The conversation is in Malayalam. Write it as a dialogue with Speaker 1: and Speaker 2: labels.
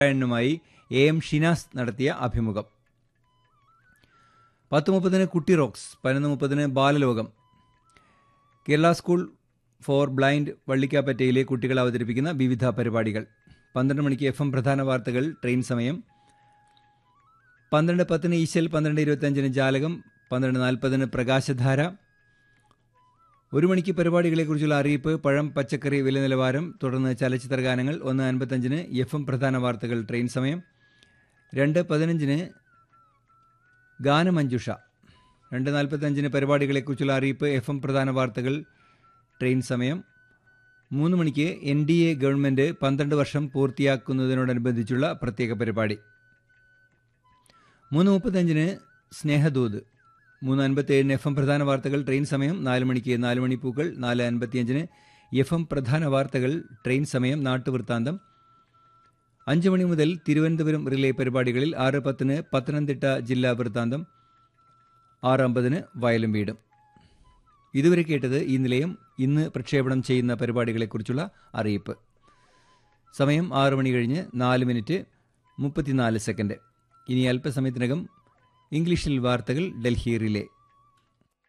Speaker 1: നാരായണനുമായി എ എം ഷിനാസ് നടത്തിയ അഭിമുഖം പത്ത് മുപ്പതിന് കുട്ടി റോക്സ് പതിനൊന്ന് മുപ്പതിന് Balalokam Kerala school for blind വള്ളിക്കാപ്പറ്റയിലെ കുട്ടികൾ അവതരിപ്പിക്കുന്ന വിവിധ പരിപാടികൾ പന്ത്രണ്ട് മണിക്ക് എഫ് എം പ്രധാന വാർത്തകൾ ട്രെയിൻ സമയം പന്ത്രണ്ട് പത്തിന് ഈശൽ പന്ത്രണ്ട് ഇരുപത്തിയഞ്ചിന് ജാലകം പന്ത്രണ്ട് നാൽപ്പതിന് പ്രകാശധാര ഒരു മണിക്ക് പരിപാടികളെക്കുറിച്ചുള്ള അറിയിപ്പ് പഴം പച്ചക്കറി വില നിലവാരം തുടർന്ന് ചലച്ചിത്ര ഗാനങ്ങൾ ഒന്ന് അൻപത്തഞ്ചിന് എഫ് എം പ്രധാന വാർത്തകൾ ട്രെയിൻ സമയം രണ്ട് പതിനഞ്ചിന് ഗാനമഞ്ജുഷ രണ്ട് നാൽപ്പത്തഞ്ചിന് പരിപാടികളെക്കുറിച്ചുള്ള അറിയിപ്പ് എഫ് എം പ്രധാന വാർത്തകൾ ട്രെയിൻ സമയം മൂന്ന് മണിക്ക് എൻ ഡി എ ഗവൺമെൻറ് പന്ത്രണ്ട് വർഷം പൂർത്തിയാക്കുന്നതിനോടനുബന്ധിച്ചുള്ള പ്രത്യേക പരിപാടി മൂന്ന് മുപ്പത്തഞ്ചിന് സ്നേഹദൂത് മൂന്ന് അൻപത്തേഴിന് എഫ് എം പ്രധാന വാർത്തകൾ ട്രെയിൻ സമയം നാല് മണിക്ക് നാല് മണിപ്പൂക്കൾ നാല് അൻപത്തിയഞ്ചിന് എഫ് എം പ്രധാന വാർത്തകൾ ട്രെയിൻ സമയം നാട്ടുവൃത്താന്തം അഞ്ച് മണി മുതൽ തിരുവനന്തപുരം റിലേ പരിപാടികളിൽ ആറ് പത്തിന് പത്തനംതിട്ട ജില്ലാ വൃത്താന്തം ആറ് അമ്പതിന് വയലും വീടും ഇതുവരെ കേട്ടത് ഈ നിലയം ഇന്ന് പ്രക്ഷേപണം ചെയ്യുന്ന പരിപാടികളെക്കുറിച്ചുള്ള അറിയിപ്പ് സമയം ആറ് മണി കഴിഞ്ഞ് നാല് മിനിറ്റ് മുപ്പത്തിനാല് സെക്കൻഡ് ഇനി അല്പസമയത്തിനകം ഇംഗ്ലീഷിൽ വാർത്തകൾ ഡൽഹി റിലേ